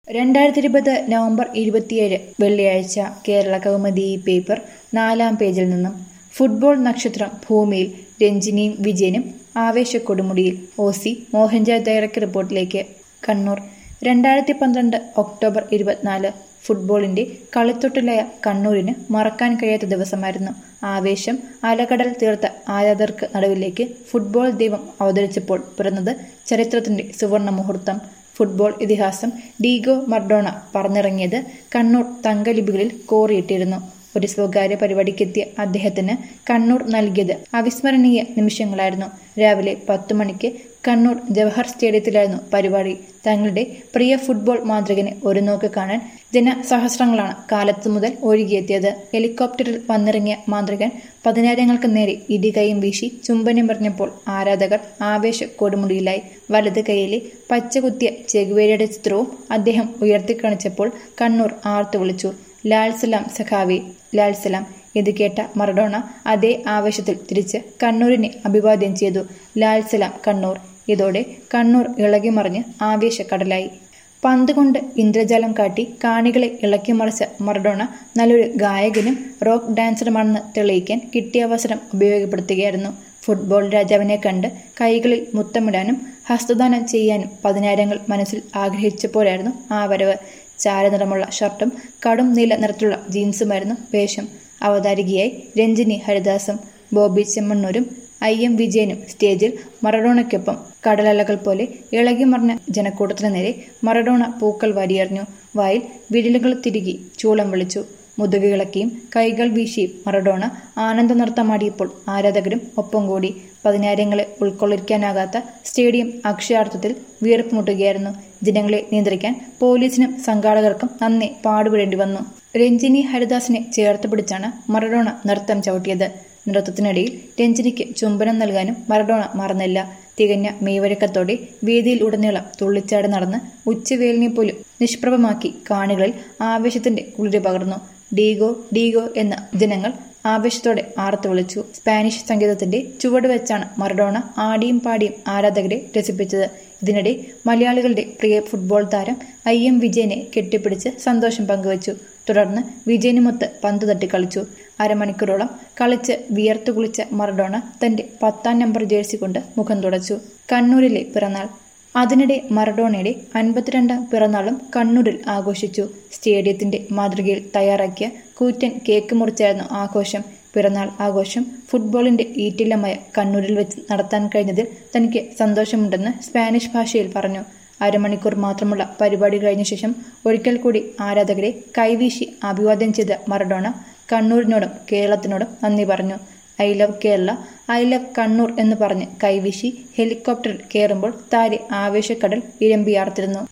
രണ്ടായിരത്തി ഇരുപത് നവംബർ ഇരുപത്തിയേഴ് വെള്ളിയാഴ്ച കേരള കൗമുദി പേപ്പർ നാലാം പേജിൽ നിന്നും ഫുട്ബോൾ നക്ഷത്രം ഭൂമിയിൽ രഞ്ജിനിയും വിജയനും ആവേശക്കൊടുമുടിയിൽ ഒ സി മോഹൻജാ ഡയറക്ടർ റിപ്പോർട്ടിലേക്ക് കണ്ണൂർ രണ്ടായിരത്തി പന്ത്രണ്ട് ഒക്ടോബർ ഇരുപത്തിനാല് ഫുട്ബോളിന്റെ കളിത്തൊട്ടിലായ കണ്ണൂരിന് മറക്കാൻ കഴിയാത്ത ദിവസമായിരുന്നു ആവേശം അലകടൽ തീർത്ത ആരാധകർക്ക് നടുവിലേക്ക് ഫുട്ബോൾ ദൈവം അവതരിച്ചപ്പോൾ പിറന്നത് ചരിത്രത്തിന്റെ സുവർണ മുഹൂർത്തം ഫുട്ബോൾ ഇതിഹാസം ഡീഗോ മർഡോണ പറന്നിറങ്ങിയത് കണ്ണൂർ തങ്കലിപികളിൽ കോറിയിട്ടിരുന്നു ഒരു സ്വകാര്യ പരിപാടിക്കെത്തിയ അദ്ദേഹത്തിന് കണ്ണൂർ നൽകിയത് അവിസ്മരണീയ നിമിഷങ്ങളായിരുന്നു രാവിലെ പത്തു മണിക്ക് കണ്ണൂർ ജവഹർ സ്റ്റേഡിയത്തിലായിരുന്നു പരിപാടി തങ്ങളുടെ പ്രിയ ഫുട്ബോൾ മാന്ത്രികനെ ഒരു നോക്ക് കാണാൻ ജനസഹസ്രങ്ങളാണ് കാലത്തു മുതൽ ഒഴുകിയെത്തിയത് ഹെലികോപ്റ്ററിൽ വന്നിറങ്ങിയ മാന്ത്രികൻ പതിനായിരങ്ങൾക്ക് നേരെ ഇടികൈയും വീശി ചുംബനം പറഞ്ഞപ്പോൾ ആരാധകർ ആവേശ കൊടുമുടിയിലായി വലത് കൈയിലെ പച്ചകുത്തിയ ചെകുവേരയുടെ ചിത്രവും അദ്ദേഹം ഉയർത്തിക്കാണിച്ചപ്പോൾ കണ്ണൂർ ആർത്തു വിളിച്ചു ലാൽ സലാം സഖാവി ലാൽ സലാം ഇത് കേട്ട മറഡോണ അതേ ആവേശത്തിൽ തിരിച്ച് കണ്ണൂരിനെ അഭിവാദ്യം ചെയ്തു ലാൽ സലാം കണ്ണൂർ ഇതോടെ കണ്ണൂർ ഇളകിമറിഞ്ഞ് ആവേശക്കടലായി പന്ത് കൊണ്ട് ഇന്ദ്രജാലം കാട്ടി കാണികളെ ഇളക്കിമറിച്ച മറഡോണ നല്ലൊരു ഗായകനും റോക്ക് ഡാൻസറുമാണെന്ന് തെളിയിക്കാൻ കിട്ടിയ അവസരം ഉപയോഗപ്പെടുത്തുകയായിരുന്നു ഫുട്ബോൾ രാജാവിനെ കണ്ട് കൈകളിൽ മുത്തമിടാനും ഹസ്തദാനം ചെയ്യാനും പതിനായിരങ്ങൾ മനസ്സിൽ ആഗ്രഹിച്ചപ്പോഴായിരുന്നു ആ വരവ് ചാരനിറമുള്ള ഷർട്ടും കടും നീല നിറത്തിലുള്ള ജീൻസുമായിരുന്നു വേഷം അവതാരികയായി രഞ്ജിനി ഹരിദാസും ബോബി ചെമ്മണ്ണൂരും ഐ എം വിജയനും സ്റ്റേജിൽ മറഡോണയ്ക്കൊപ്പം കടലലകൾ പോലെ ഇളകി മറിഞ്ഞ ജനക്കൂട്ടത്തിനു നേരെ മറഡോണ പൂക്കൾ വാരിയെറിഞ്ഞു വായിൽ വിരലുകൾ തിരുകി ചൂളം വിളിച്ചു മുതുകിളക്കിയും കൈകൾ വീശിയും മറഡോണ ആനന്ദ നൃത്തമാടിയപ്പോൾ ആരാധകരും ഒപ്പം കൂടി പതിനായിരങ്ങളെ ഉൾക്കൊള്ളിക്കാനാകാത്ത സ്റ്റേഡിയം അക്ഷയാർത്ഥത്തിൽ വീർപ്പ് മുട്ടുകയായിരുന്നു ജനങ്ങളെ നിയന്ത്രിക്കാൻ പോലീസിനും സംഘാടകർക്കും നന്നെ പാടുപെടേണ്ടി വന്നു രഞ്ജിനി ഹരിദാസിനെ ചേർത്ത് പിടിച്ചാണ് മറഡോണ നൃത്തം ചവിട്ടിയത് നൃത്തത്തിനിടയിൽ രഞ്ജിനിക്ക് ചുംബനം നൽകാനും മറഡോണ മറന്നില്ല തികഞ്ഞ മെയ്വഴക്കത്തോടെ വേദിയിൽ ഉടനീളം തുള്ളിച്ചാടി നടന്ന് ഉച്ചവേലിനെ പോലും നിഷ്പ്രഭമാക്കി കാണികളിൽ ആവേശത്തിന്റെ കുളിര് പകർന്നു ഡീഗോ ഡീഗോ എന്ന ജനങ്ങൾ ആവേശത്തോടെ ആർത്തു വിളിച്ചു സ്പാനിഷ് സംഗീതത്തിന്റെ ചുവട് വെച്ചാണ് മറഡോണ ആടിയും പാടിയും ആരാധകരെ രസിപ്പിച്ചത് ഇതിനിടെ മലയാളികളുടെ പ്രിയ ഫുട്ബോൾ താരം ഐ എം വിജയനെ കെട്ടിപ്പിടിച്ച് സന്തോഷം പങ്കുവച്ചു തുടർന്ന് വിജയനുമൊത്ത് പന്ത് തട്ടി കളിച്ചു അരമണിക്കൂറോളം കളിച്ച് വിയർത്തു കുളിച്ച മറഡോണ തന്റെ പത്താം നമ്പർ ജേഴ്സി കൊണ്ട് മുഖം തുടച്ചു കണ്ണൂരിലെ പിറന്നാൾ അതിനിടെ മറഡോണയുടെ അൻപത്തിരണ്ടാം പിറന്നാളും കണ്ണൂരിൽ ആഘോഷിച്ചു സ്റ്റേഡിയത്തിന്റെ മാതൃകയിൽ തയ്യാറാക്കിയ കൂറ്റൻ കേക്ക് മുറിച്ചായിരുന്നു ആഘോഷം പിറന്നാൾ ആഘോഷം ഫുട്ബോളിന്റെ ഈറ്റില്ലമായ കണ്ണൂരിൽ വെച്ച് നടത്താൻ കഴിഞ്ഞതിൽ തനിക്ക് സന്തോഷമുണ്ടെന്ന് സ്പാനിഷ് ഭാഷയിൽ പറഞ്ഞു അരമണിക്കൂർ മാത്രമുള്ള പരിപാടി കഴിഞ്ഞ ശേഷം ഒരിക്കൽ കൂടി ആരാധകരെ കൈവീശി അഭിവാദ്യം ചെയ്ത മറഡോണ കണ്ണൂരിനോടും കേരളത്തിനോടും നന്ദി പറഞ്ഞു I love Kerala I love Kannur എന്ന് പറഞ്ഞ് കൈവീശി ഹെലികോപ്റ്ററിൽ കയറുമ്പോൾ താരെ ആവേശക്കടൽ ഇരമ്പിയാർത്തിരുന്നു